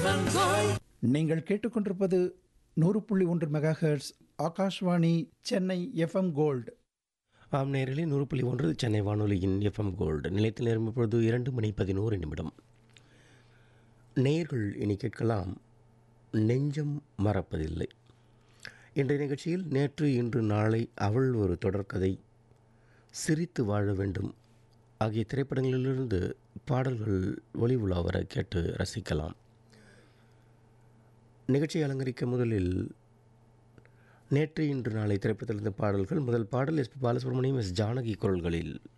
FM gold நீங்கள் கேட்டுக்கொண்டிருப்பது நூறு புள்ளி ஒன்று megahertz Akashvani Chennai FM gold ஆம் நேரிலே நூறு புள்ளி ஒன்று சென்னை வானொலியின் எஃப்எம் கோல்டு நிலையத்தில் நேரம் இப்பொழுது இரண்டு மணி பதினோரு நிமிடம் நேர்கள் இனி கேட்கலாம் நெஞ்சம் மறப்பதில்லை இன்றைய நிகழ்ச்சியில் நேற்று இன்று நாளை அவள் ஒரு தொடர்கதை சிரித்து வாழ வேண்டும் ஆகிய திரைப்படங்களிலிருந்து பாடல்கள் ஒளி உலா வர கேட்டு ரசிக்கலாம் நிகழ்ச்சியை அலங்கரிக்க முதலில் நேற்று இன்று நாளை திரைப்படத்திலிருந்து பாடல்கள் முதல் பாடல் S P Balasubrahmanyam S Janaki குரல்களில்